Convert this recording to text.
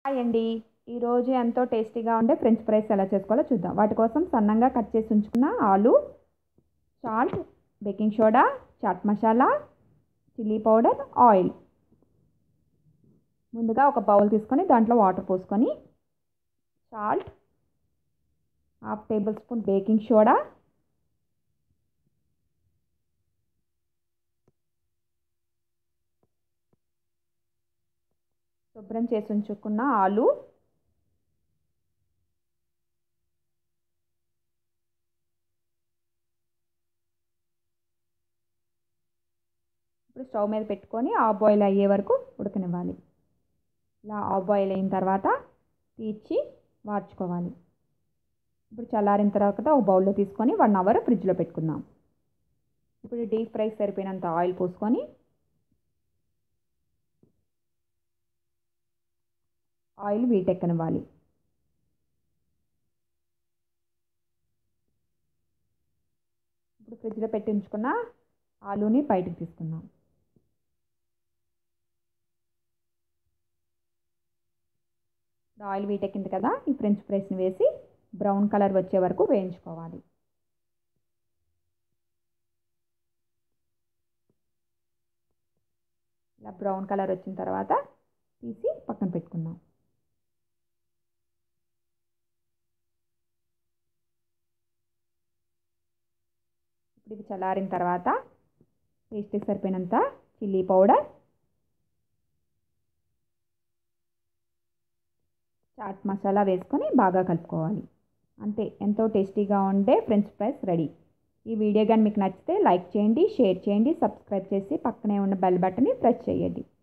hi అండి ఈరోజు ఎంతో టేస్టీగా ఉండే ఫ్రెంచ్ ఫ్రైస్ ఎలా చేసుకోవాలో చూద్దాం వాటి కోసం సన్నంగా కట్ చేసి ఉంచుకున్న ఆలు salt baking soda chaat masala chilli powder oil ముందుగా ఒక బౌల్ తీసుకొని దాంట్లో వాటర్ పోసుకొని salt half tablespoon baking soda శుభ్రం చేసి ఉంచుకున్న ఆలు ఇప్పుడు స్టవ్ మీద పెట్టుకొని ఆఫ్ బాయిల్ అయ్యే వరకు ఉడకనివ్వాలి ఇలా ఆఫ్ బాయిల్ అయిన తర్వాత తీర్చి వార్చుకోవాలి ఇప్పుడు చల్లారిన తర్వాత ఒక బౌల్లో తీసుకొని వన్ అవర్ ఫ్రిడ్జ్లో పెట్టుకుందాం ఇప్పుడు డీప్ ఫ్రై సరిపోయినంత ఆయిల్ పోసుకొని ఆయిల్ వీటెక్కనివ్వాలి ఇప్పుడు ఫ్రిడ్జ్లో పెట్టి ఉంచుకున్న ఆలూని బయటకు తీసుకుందాం ఆయిల్ వీటెక్కింది కదా ఈ ఫ్రెంచ్ ఫ్రైస్ని వేసి బ్రౌన్ కలర్ వచ్చే వరకు వేయించుకోవాలి ఇలా బ్రౌన్ కలర్ వచ్చిన తర్వాత తీసి పక్కన పెట్టుకుందాం ఇప్పుడు ఇది చల్లారిన తర్వాత టేస్ట్కి సరిపోయినంత చిల్లీ పౌడర్ చాట్ మసాలా వేసుకొని బాగా కలుపుకోవాలి అంతే ఎంతో టేస్టీగా ఉండే ఫ్రెంచ్ ఫ్రైస్ రెడీ ఈ వీడియో కానీ మీకు నచ్చితే లైక్ చేయండి షేర్ చేయండి సబ్స్క్రైబ్ చేసి పక్కనే ఉన్న బెల్ బటన్ని ప్రెస్ చేయండి